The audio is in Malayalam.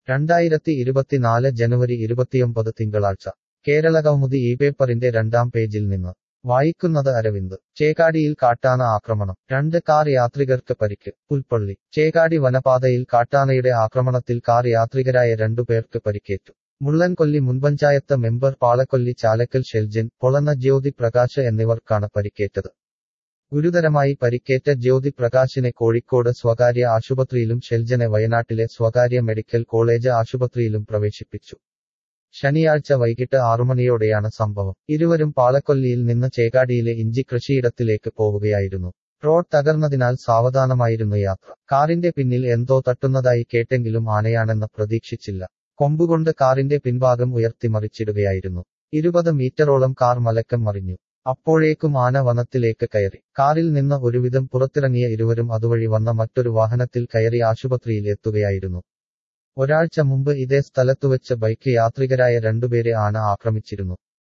രണ്ടായിരത്തി ഇരുപത്തിനാല് ജനുവരി ഇരുപത്തിയൊമ്പത് തിങ്കളാഴ്ച കേരളകൗമുദി ഈ പേപ്പറിന്റെ രണ്ടാം പേജിൽ നിന്ന് വായിക്കുന്നത് അരവിന്ദ് ചേകാടിയിൽ കാട്ടാന ആക്രമണം രണ്ട് കാർ യാത്രികർക്ക് പരിക്ക് പുൽപ്പള്ളി ചേകാടി വനപാതയിൽ കാട്ടാനയുടെ ആക്രമണത്തിൽ കാർ യാത്രികരായ രണ്ടുപേർക്ക് പരിക്കേറ്റു മുള്ളൻകൊല്ലി മുൻപഞ്ചായത്ത് മെമ്പർ പാളക്കൊല്ലി ചാലക്കൽ ഷെൽജൻ പൊളന്ന ജ്യോതി പ്രകാശ് എന്നിവർക്കാണ് പരിക്കേറ്റത് ഗുരുതരമായി പരിക്കേറ്റ ജ്യോതി പ്രകാശിനെ കോഴിക്കോട് സ്വകാര്യ ആശുപത്രിയിലും ഷെൽജനെ വയനാട്ടിലെ സ്വകാര്യ മെഡിക്കൽ കോളേജ് ആശുപത്രിയിലും പ്രവേശിപ്പിച്ചു ശനിയാഴ്ച വൈകിട്ട് ആറുമണിയോടെയാണ് സംഭവം ഇരുവരും പാളക്കൊല്ലിയിൽ നിന്ന് ചേകാടിയിലെ ഇഞ്ചി കൃഷിയിടത്തിലേക്ക് പോവുകയായിരുന്നു റോഡ് തകർന്നതിനാൽ സാവധാനമായിരുന്നു യാത്ര കാറിന്റെ പിന്നിൽ എന്തോ തട്ടുന്നതായി കേട്ടെങ്കിലും ആനയാണെന്ന് പ്രതീക്ഷിച്ചില്ല കൊമ്പുകൊണ്ട് കാറിന്റെ പിൻഭാഗം ഉയർത്തിമറിച്ചിടുകയായിരുന്നു ഇരുപത് മീറ്ററോളം കാർ മലക്കം മറിഞ്ഞു അപ്പോഴേക്കും ആന വനത്തിലേക്ക് കയറി കാറിൽ നിന്ന് ഒരുവിധം പുറത്തിറങ്ങിയ ഇരുവരും അതുവഴി വന്ന മറ്റൊരു വാഹനത്തിൽ കയറി ആശുപത്രിയിൽ എത്തുകയായിരുന്നു ഒരാഴ്ച മുമ്പ് ഇതേ സ്ഥലത്തുവെച്ച് ബൈക്ക് യാത്രികരായ രണ്ടുപേരെ ആന ആക്രമിച്ചിരുന്നു